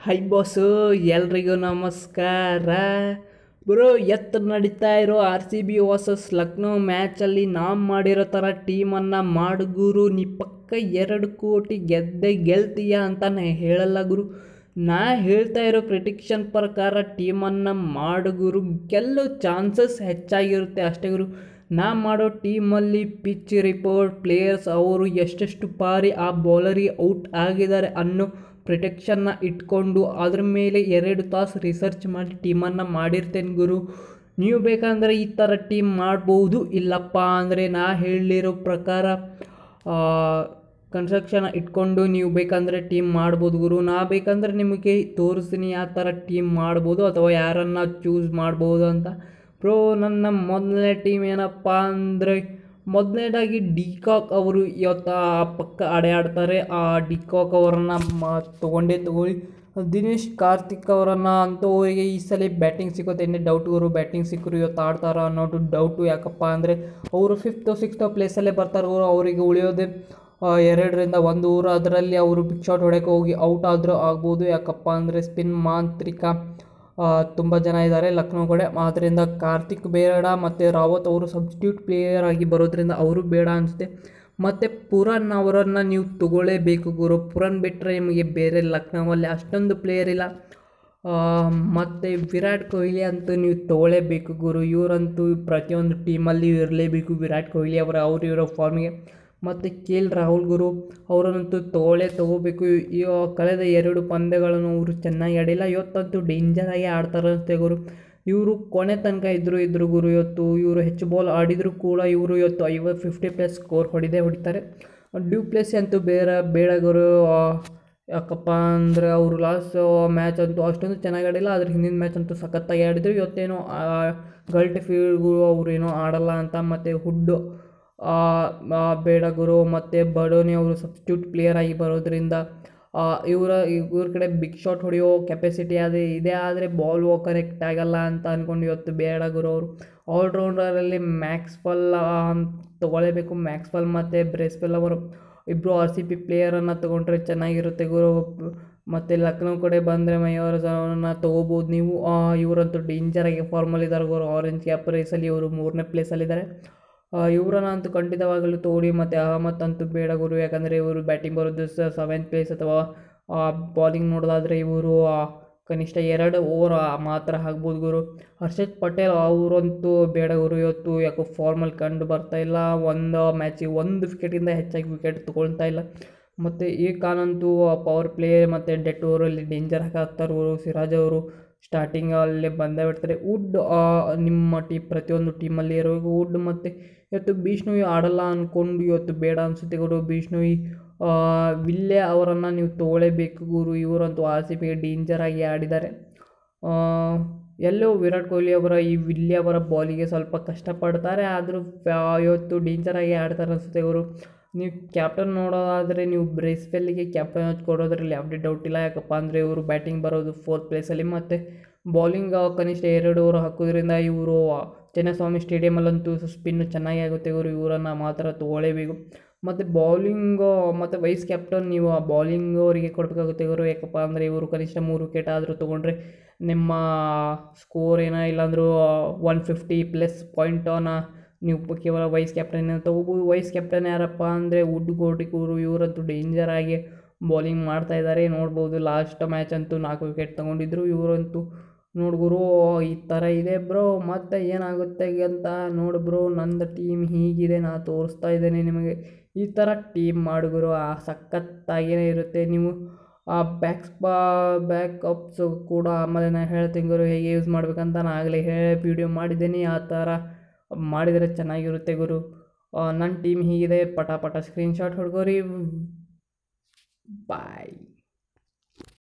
high boss ಎಲ್ರಿಗೂ ನಮಸ್ಕಾರ bro ಎತ್ತ ನಡೀತಾ ಇರೋ R C B versus Lucknow ಮ್ಯಾಚಲ್ಲಿ ನಾವು ಮಾಡಿರೋ ಥರ ಟೀಮನ್ನು ಮಾಡು ಗುರು ನೀ ಪಕ್ಕ ಎರಡು ಕೋಟಿ ಗೆದ್ದೆ ಗೆಲ್ತೀಯ ಅಂತ ನಾ ಹೇಳಲ್ಲ ಗುರು ನಾ ಹೇಳ್ತಾ ಇರೋ ಪ್ರಿಡಿಕ್ಷನ್ ಪ್ರಕಾರ ಟೀಮನ್ನು ಮಾಡು ಗುರು ಗೆಲ್ಲೋ ಚಾನ್ಸಸ್ ಹೆಚ್ಚಾಗಿರುತ್ತೆ ಅಷ್ಟೇ ಗುರು ನಾ ಮಾಡೋ ಟೀಮಲ್ಲಿ ಪಿಚ್ ರಿಪೋರ್ಟ್ ಪ್ಲೇಯರ್ಸ್ ಅವರು ಎಷ್ಟೆಷ್ಟು ಬಾರಿ ಆ ಬೌಲರಿಗೆ ಔಟ್ ಆಗಿದ್ದಾರೆ ಅನ್ನೋ ಪ್ರಿಟೆಕ್ಷನ್ನ ಇಟ್ಕೊಂಡು ಅದ್ರ ಮೇಲೆ ಎರಡು ತಾಸು ರಿಸರ್ಚ್ ಮಾಡಿ ಟೀಮನ್ನು ಮಾಡಿರ್ತೇನೆ ಗುರು ನೀವು ಬೇಕಂದರೆ ಈ ಥರ ಟೀಮ್ ಮಾಡ್ಬೋದು ಇಲ್ಲಪ್ಪ ಅಂದರೆ ನಾ ಹೇಳಿರೋ ಪ್ರಕಾರ ಕನ್ಸ್ಟ್ರಕ್ಷನ್ ಇಟ್ಕೊಂಡು ನೀವು ಬೇಕಂದರೆ ಟೀಮ್ ಮಾಡ್ಬೋದು ಗುರು ನಾ ಬೇಕಂದರೆ ನಿಮಗೆ ತೋರಿಸ್ತೀನಿ ಯಾವ ಥರ ಟೀಮ್ ಮಾಡ್ಬೋದು ಅಥವಾ ಯಾರನ್ನು ಚೂಸ್ ಮಾಡ್ಬೋದು ಅಂತ ಪ್ರೋ ನನ್ನ ಮೊದಲನೇ ಟೀಮ್ ಏನಪ್ಪ ಅಂದರೆ ಮೊದಲನೇದಾಗಿ ಡಿಕಾಕ್ ಅವರು ಇವತ್ತು ಆ ಪಕ್ಕ ಆಡೇ ಆಡ್ತಾರೆ ಆ ಡಿಕಾಕ್ ಅವರನ್ನು ಮ ತೊಗೊಂಡೇ ತೊಗೊಳ್ಳಿ ದಿನೇಶ್ ಕಾರ್ತಿಕ್ ಅವರನ್ನು ಅಂಥವರಿಗೆ ಈ ಸಲ ಬ್ಯಾಟಿಂಗ್ ಸಿಗುತ್ತೆ ಇನ್ನೇ ಡೌಟ್ ಅವರು ಬ್ಯಾಟಿಂಗ್ ಸಿಕ್ಕರು ಇವತ್ತು ಆಡ್ತಾರ ಅನ್ನೋದು ಡೌಟು ಯಾಕಪ್ಪ ಅಂದರೆ ಅವರು ಫಿಫ್ತು ಸಿಕ್ಸ್ತು ಪ್ಲೇಸಲ್ಲೇ ಬರ್ತಾರೆ ಅವರು ಅವರಿಗೆ ಉಳಿಯೋದೇ ಆ, ಎರಡರಿಂದ ಒಂದು ಊರು ಅದರಲ್ಲಿ ಅವರು ಬಿಗ್ ಶಾಟ್ ಹೊಡೆಯೋಕೆ ಹೋಗಿ ಔಟ್ ಆದರೂ ಆಗ್ಬೋದು ಯಾಕಪ್ಪ ಅಂದರೆ ಸ್ಪಿನ್ ಮಾಂತ್ರಿಕ ತುಂಬ ಜನ ಇದ್ದಾರೆ ಲಕ್ನೋ ಕಡೆ ಆದ್ದರಿಂದ ಕಾರ್ತಿಕ್ ಬೇಡ ಮತ್ತು ರಾವತ್ ಅವರು ಸಬ್ಸ್ಟಿಟ್ಯೂಟ್ ಪ್ಲೇಯರ್ ಆಗಿ ಬರೋದ್ರಿಂದ ಅವರು ಬೇಡ ಅನಿಸುತ್ತೆ ಮತ್ತು ಪುರನ್ ಅವರನ್ನು ನೀವು ತಗೊಳ್ಳೇಬೇಕು ಗುರು ಪುರನ್ ಬಿಟ್ಟರೆ ನಿಮಗೆ ಬೇರೆ ಲಕ್ನೋವಲ್ಲಿ ಅಷ್ಟೊಂದು ಪ್ಲೇಯರ್ ಇಲ್ಲ ಮತ್ತು ವಿರಾಟ್ ಕೊಹ್ಲಿ ಅಂತೂ ನೀವು ತೊಗೊಳ್ಳೇಬೇಕು ಗುರು ಇವರಂತೂ ಪ್ರತಿಯೊಂದು ಟೀಮಲ್ಲಿ ಇರಲೇಬೇಕು ವಿರಾಟ್ ಕೊಹ್ಲಿ ಅವರ ಅವ್ರು ಇರೋ ಫಾರ್ಮಿಗೆ ಮತ್ತು ಕೆ ಎಲ್ ರಾಹುಲ್ ಗುರು ಅವರನ್ನಂತೂ ತೊಗೊಳ್ಳೇ ತೊಗೋಬೇಕು ಈ ಕಳೆದ ಎರಡು ಪಂದ್ಯಗಳನ್ನು ಅವರು ಚೆನ್ನಾಗಿ ಆಡಿಲ್ಲ ಇವತ್ತಂತೂ ಡೇಂಜರಾಗಿ ಆಡ್ತಾರೆ ಅಷ್ಟೇ ಗುರು ಇವರು ಕೊನೆ ತನಕ ಇದ್ದರು ಇದ್ರು ಗುರು ಇವತ್ತು ಇವರು ಹೆಚ್ಚು ಬಾಲ್ ಆಡಿದರೂ ಕೂಡ ಇವರು ಇವತ್ತು ಐವತ್ತು ಫಿಫ್ಟಿ ಪ್ಲಸ್ ಸ್ಕೋರ್ ಹೊಡಿದೇ ಹೊಡಿತಾರೆ ಡ್ಯೂ ಪ್ಲೇಸ್ ಅಂತೂ ಬೇರೆ ಬೇಡ ಗುರು ಆ, ಯಾಕಪ್ಪ ಅಂದರೆ ಅವರು ಲಾಸ್ಟ್ ಮ್ಯಾಚ್ ಅಂತೂ ಅಷ್ಟೊಂದು ಚೆನ್ನಾಗಿ ಆಡಿಲ್ಲ ಅದ್ರ ಹಿಂದಿನ ಮ್ಯಾಚ್ ಅಂತೂ ಸಖತ್ತಾಗಿ ಆಡಿದ್ರು ಇವತ್ತೇನೋ ಗಲ್ಟ್ ಫೀಲ್ಡ್ಗಳು ಅವರು ಏನೋ ಆಡಲ್ಲ ಅಂತ ಮತ್ತು ಹುಡ್ ಆ, ಆ, ಬೇಡ ಗುರು ಮತ್ತು ಬಡೋನಿ ಅವರು ಸಬ್ಸ್ಟ್ಯೂಟ್ ಪ್ಲೇಯರ್ ಆಗಿ ಬರೋದ್ರಿಂದ ಆ, ಇವರ ಇವ್ರ ಕಡೆ ಬಿಗ್ ಶಾಟ್ ಹೊಡೆಯೋ ಕೆಪಾಸಿಟಿ ಅದೇ ಇದೆ ಆದರೆ ಬಾಲ್ ಕರೆಕ್ಟ್ ಆಗಲ್ಲ ಅಂತ ಅಂದ್ಕೊಂಡು ಇವತ್ತು ಬೇಡ ಗುರು ಅವರು ಆಲ್ರೌಂಡರಲ್ಲಿ ಮ್ಯಾಕ್ಸ್ಫಲ್ ತೊಗೊಳ್ಳೇಬೇಕು ಮ್ಯಾಕ್ಸ್ಫಲ್ ಮತ್ತು ಬ್ರೇಸ್ವೆಲ್ ಅವರು ಇಬ್ಬರು ಆರ್ ಸಿ ಪಿ ಪ್ಲೇಯರನ್ನು ತೊಗೊಂಡ್ರೆ ಚೆನ್ನಾಗಿರುತ್ತೆ ಗುರು ಮತ್ತು ಲಕ್ನೋ ಕಡೆ ಬಂದರೆ ಮೈಯವರನ್ನ ತೊಗೋಬೋದು ನೀವು ಆ, ಇವರಂತೂ ಡೇಂಜರಾಗಿ ಫಾರ್ಮಲ್ಲಿದ್ದಾರೆ ಗುರು ಆರೆಂಜ್ ಕ್ಯಾಪ್ ರೇಸಲ್ಲಿ ಇವರು ಮೂರನೇ ಪ್ಲೇಸಲ್ಲಿದ್ದಾರೆ ಇವರನ್ನ ಅಂತೂ ಖಂಡಿತವಾಗಲೂ ತೋಡಿ ಮತ್ತು ಅಹಮದ್ ಅಂತೂ ಬೇಡ ಗುರು ಯಾಕಂದರೆ ಇವರು ಬ್ಯಾಟಿಂಗ್ ಬರೋದು ಸೆವೆಂತ್ ಪ್ಲೇಸ್ ಅಥವಾ ಬಾಲಿಂಗ್ ನೋಡೋದಾದರೆ ಇವರು ಕನಿಷ್ಠ ಎರಡು ಓವರ್ ಮಾತ್ರ ಆಗ್ಬೋದು ಗುರು ಹರ್ಷದ್ ಪಟೇಲ್ ಅವರಂತೂ ಬೇಡ ಗುರು ಇವತ್ತು ಯಾಕೋ ಫಾರ್ಮಲ್ಲಿ ಕಂಡು ಬರ್ತಾ ಇಲ್ಲ ಒಂದು ಮ್ಯಾಚಿಗೆ ಒಂದು ವಿಕೆಟಿಂದ ಹೆಚ್ಚಾಗಿ ವಿಕೆಟ್ ತೊಗೊಳ್ತಾ ಇಲ್ಲ ಮತ್ತು ಈ ಕಾನಂತೂ ಪವರ್ ಪ್ಲೇ ಮತ್ತು ಡೆಟ್ ಓವರಲ್ಲಿ ಡೇಂಜರ್ ಹಾಕ್ತಾರೆ ಅವರು ಸಿರಾಜ್ ಅವರು ಸ್ಟಾರ್ಟಿಂಗ್ ಅಲ್ಲೇ ಬಂದೇ ಬಿಡ್ತಾರೆ ವುಡ್ ನಿಮ್ಮ ಟೀಮ್ ಪ್ರತಿಯೊಂದು ಟೀಮಲ್ಲಿ ಇರಬೇಕು ವುಡ್ ಮತ್ತು ಇವತ್ತು ಬೀಷ್ಣುವಿ ಆಡಲ್ಲ ಅಂದ್ಕೊಂಡು ಇವತ್ತು ಬೇಡ ಅನಿಸುತ್ತೆ ಗುರು ಬೀಷ್ಣುವಿ ಆ, ವಿಲ್ಲೆ ಅವರನ್ನು ನೀವು ತೊಗೊಳ್ಳೇಬೇಕು ಗುರು ಇವರಂತೂ ಆರ್ ಸಿ ಬಿಗೆ ಡೇಂಜರಾಗಿ ಆಡಿದ್ದಾರೆ ಆ, ಎಲ್ಲೋ ವಿರಾಟ್ ಕೊಹ್ಲಿ ಅವರ ಈ ವಿಲ್ಲೆ ಅವರ ಬಾಲಿಗೆ ಸ್ವಲ್ಪ ಕಷ್ಟಪಡ್ತಾರೆ ಆದರೂ ಇವತ್ತು ಡೇಂಜರಾಗಿ ಆಡ್ತಾರೆ ಅನಿಸುತ್ತೆ ಇವರು ನೀವು ಕ್ಯಾಪ್ಟನ್ ನೋಡೋದಾದರೆ ನೀವು ಬ್ರೇಸ್ವೆಲ್ಗೆ ಕ್ಯಾಪ್ಟನ್ ಕೊಡೋದ್ರಲ್ಲಿ ಯಾವುದೇ ಡೌಟ್ ಇಲ್ಲ ಯಾಕಪ್ಪ ಅಂದರೆ ಇವರು ಬ್ಯಾಟಿಂಗ್ ಬರೋದು ಫೋರ್ತ್ ಪ್ಲೇಸಲ್ಲಿ ಮತ್ತು ಬೌಲಿಂಗ್ ಕನಿಷ್ಠ ಎರಡು ಓವರ್ ಹಾಕೋದ್ರಿಂದ ಇವರು ಚಿನ್ನಸ್ವಾಮಿ ಸ್ಟೇಡಿಯಮಲ್ಲಂತೂ ಸ್ಪಿನ್ ಚೆನ್ನಾಗಿ ಆಗುತ್ತೆ ಇವರು ಇವರನ್ನು ಮಾತ್ರ ತೊಗೊಳ್ಳೇಬೇಕು ಮತ್ತು ಬೌಲಿಂಗ್ ಮತ್ತು ವೈಸ್ ಕ್ಯಾಪ್ಟನ್ ನೀವು ಆ ಬೌಲಿಂಗ್ ಅವರಿಗೆ ಕೊಡಬೇಕಾಗುತ್ತೆ ಇವರು ಯಾಕಪ್ಪ ಅಂದರೆ ಇವರು ಕನಿಷ್ಠ ಮೂರು ವಿಕೆಟ್ ಆದರೂ ತೊಗೊಂಡ್ರೆ ನಿಮ್ಮ ಸ್ಕೋರ್ ಏನೋ ಇಲ್ಲಾಂದ್ರೂ ಒನ್ ಫಿಫ್ಟಿ ಪ್ಲಸ್ ಪಾಯಿಂಟನ್ನು ನೀವು ಕೇವಲ ವೈಸ್ ಕ್ಯಾಪ್ಟನ್ ತೊಗೋಬೋದು ವೈಸ್ ಕ್ಯಾಪ್ಟನ್ ಯಾರಪ್ಪ ಅಂದರೆ ವುಡ್ ಗೋಟಿಕೂರು ಇವರಂತೂ ಡೇಂಜರ್ ಆಗಿ ಬೌಲಿಂಗ್ ಮಾಡ್ತಾ ಇದ್ದಾರೆ ನೋಡ್ಬೋದು ಲಾಸ್ಟ್ ಮ್ಯಾಚ್ ಅಂತೂ ನಾಲ್ಕು ವಿಕೆಟ್ ತೊಗೊಂಡಿದ್ರು ಇವರಂತೂ ನೋಡು ಗುರು ಈ ಥರ ಇದೆ ಬ್ರೋ ಮತ್ತೆ ಏನಾಗುತ್ತೆ ಅಂತ ನೋಡು ಬ್ರೋ ನಂದು ಟೀಮ್ ಹೀಗಿದೆ ನಾ ತೋರಿಸ್ತಾ ಇದ್ದೇನೆ ನಿಮಗೆ ಈ ಥರ ಟೀಮ್ ಮಾಡು ಗುರು ಆ ಸಖತ್ತಾಗೇ ಇರುತ್ತೆ ನೀವು ಆ ಬ್ಯಾಕ್ಸ್ ಬಾ ಬ್ಯಾಕ್ ಅಪ್ಸ್ ಕೂಡ ಆಮೇಲೆ ನಾನು ಹೇಳ್ತೀನಿ ಗುರು ಹೇಗೆ ಯೂಸ್ ಮಾಡ್ಬೇಕಂತ ನಾನು ಆಗಲೇ ಹೇಳಿ ವಿಡಿಯೋ ಮಾಡಿದ್ದೀನಿ ಆ ಥರ ಮಾಡಿದರೆ ಚೆನ್ನಾಗಿರುತ್ತೆ ಗುರು ನನ್ನ ಟೀಮ್ ಹೀಗಿದೆ ಪಟ ಪಟ ಸ್ಕ್ರೀನ್ಶಾಟ್ ಹೊಡ್ಕೋರಿ ಬಾಯ್